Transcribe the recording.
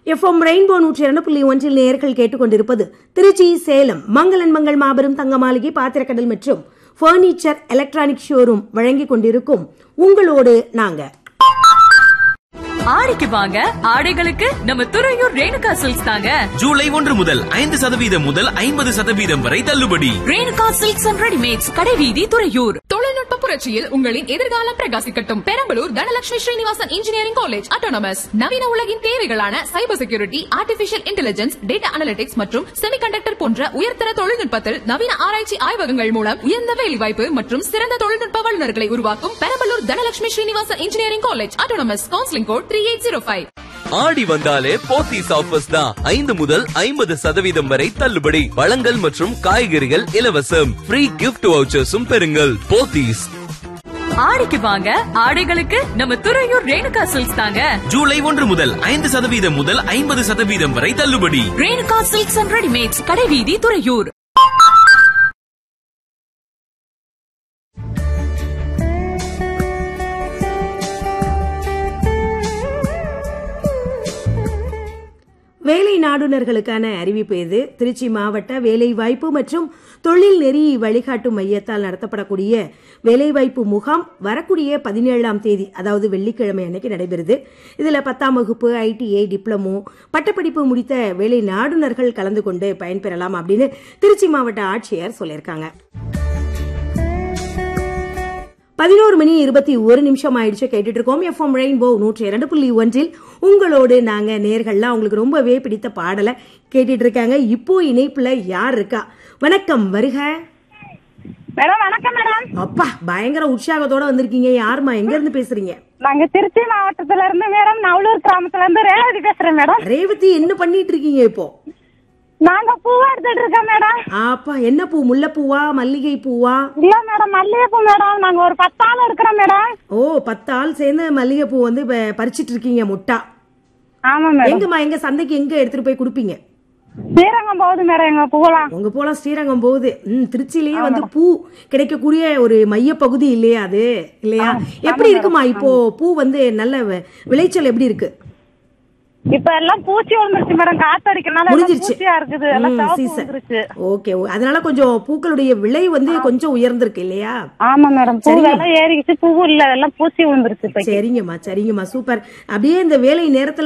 FM rainbow நூற்றி இரண்டு புள்ளி ஒன்றில் நேர்கள் கேட்டுக்கொண்டிருப்பது திருச்சி சேலம் மங்களன் மங்கள் மாபெரும் தங்க மாளிகை பாத்திரக்கடல் மற்றும் ஃபர்னிச்சர் எலக்ட்ரானிக் ஷோரூம் வழங்கிக் கொண்டிருக்கும் உங்களோடு நாங்க ஆடிக்கு வாங்க ஆடைகளுக்கு நம்ம துறையூர் ரேணுகா சில்க்ஸ் தாங்க ஜூலை ஒன்று முதல் ஐந்து சதவீதம் முதல் ஐம்பது சதவீதம் வரை தள்ளுபடி ரேணுகா சில்க்ஸ் அண்ட் ரெடிமேட்ஸ் கடைவீதி துறையூர் தொழில்நுட்ப புரட்சியில் உங்களின் எதிர்காலம் பிரகாசிக்கட்டும் Perambalur Dhanalakshmi Srinivasan engineering college autonomous நவீன உலகின் தேவைகளான cyber security artificial intelligence data analytics மற்றும் செமிகண்டக்டர் போன்ற உயர்தர தொழில்நுட்பத்தில் நவீன ஆராய்ச்சி ஆய்வகங்கள் மூலம் உயர்ந்த வேலைவாய்ப்பு மற்றும் சிறந்த தொழில்நுட்ப வல்லுநர்களை உருவாக்கும் Perambalur Dhanalakshmi Srinivasan engineering college autonomous counselling code three eight zero five ஆடி வந்தாலே போத்தீஸ் ஆஃபர்ஸ் தான் ஐந்து முதல் ஐம்பது சதவீதம் வரை தள்ளுபடி பழங்கள் மற்றும் காய்கறிகள் இலவசம் ஃப்ரீ கிஃப்ட் வவுச்சர்ஸும் பெறுங்கள் போத்தீஸ் ஆடிக்கு வாங்க ஆடைகளுக்கு நம்ம துறையூர் ரேணுகா சில்க்ஸ் தாங்க ஜூலை ஒன்று முதல் ஐந்து சதவீதம் முதல் ஐம்பது சதவீதம் வரை தள்ளுபடி ரேணுகா சில்க்ஸ் அண்ட் ரெடிமேட்ஸ் கடைவீதி துறையூர் வேலை நாடுனர்களுக்கான அறிவிப்பு இது திருச்சி மாவட்ட வேலைவாய்ப்பு மற்றும் தொழில் நெறி வழிகாட்டு மையத்தால் நடத்தப்படக்கூடிய வேலைவாய்ப்பு முகாம் வரக்கூடிய பதினேழாம் தேதி அதாவது வெள்ளிக்கிழமை அன்னைக்கு நடைபெறுது இதில் பத்தாம் வகுப்பு ஐடிஐ டிப்ளமோ பட்டப்படிப்பு முடித்த வேலை நாடுனர்கள் கலந்து கொண்டு பயன்பெறலாம் அப்படின்னு திருச்சி மாவட்ட ஆட்சியர் சொல்லியிருக்காங்க பதினோரு மணி இருபத்தி ஒரு நிமிஷம் ஆயிடுச்சு கேட்டுட்டு இருக்கோம் எஃப்எம் ரெயின்போ நூற்றி இரண்டு புள்ளி ஒன்றில் உங்களோடு நாங்க நேர்கள்லாம் உங்களுக்கு ரொம்பவே பிடித்த பாடலை கேட்டுட்டு இருக்காங்க இப்போ இணைப்புல யார் இருக்கா வணக்கம் வருக மேடம் வணக்கம் மேடம் அப்பா பயங்கர உற்சாகத்தோட வந்திருக்கீங்க யாருமா எங்க இருந்து பேசுறீங்க நாங்க திருச்சி மாவட்டத்துல இருந்து மேடம் நவலூர் கிராமத்துல இருந்து ரேவதி பேசுறேன் மேடம் ரேவதி என்ன பண்ணிட்டு இருக்கீங்க இப்போ நாங்க பூவா எடுத்துட்டு இருக்கோம் மேடம் அப்பா என்ன பூ முல்லைப்பூவா மல்லிகை பூவா இல்ல மேடம் மல்லிகைப்பூ மேடம் நாங்க ஒரு பத்து ஆள் இருக்கிறோம் மேடம் ஓ பத்து ஆள் சேர்ந்து மல்லிகை பூ வந்து இப்ப பறிச்சிட்டு இருக்கீங்க முட்டா ஆமா மேடம் எங்கம்மா எங்க சந்தைக்கு எங்க எடுத்துட்டு போய் கொடுப்பீங்க ஸ்ரீரங்கம் போகுது மேடம் எங்க பூவெல்லாம் உங்க போலாம் ஸ்ரீரங்கம் போகுது ம் திருச்சியிலேயே வந்து பூ கிடைக்கக்கூடிய ஒரு மைய பகுதி இல்லையா அது இல்லையா எப்படி இருக்குமா இப்போ பூ வந்து நல்ல வி- விளைச்சல் எப்படி இருக்கு இப்ப எல்லாம் பூச்சி விழுந்துருச்சு மேடம் காத்து அடிக்கிறனால எல்லாம் முடிஞ்சிருச்சு பூச்சியா இருக்குது எல்லாம் ம், சிவப்பு season. வந்துருச்சு ஓகே ஓ- அதனால கொஞ்சம் பூக்களுடைய விலை வந்து கொஞ்சம் உயர்ந்திருக்கு இல்லையா ஆமா மேடம் பூ விலை ஏறிக்கிச்சு பூ இல்ல எல்லாம் பூச்சி விழுந்துருச்சு இப்ப சரிங்கம்மா சரிங்கம்மா சூப்பர் அப்படியே இந்த வேலை நேரத்துல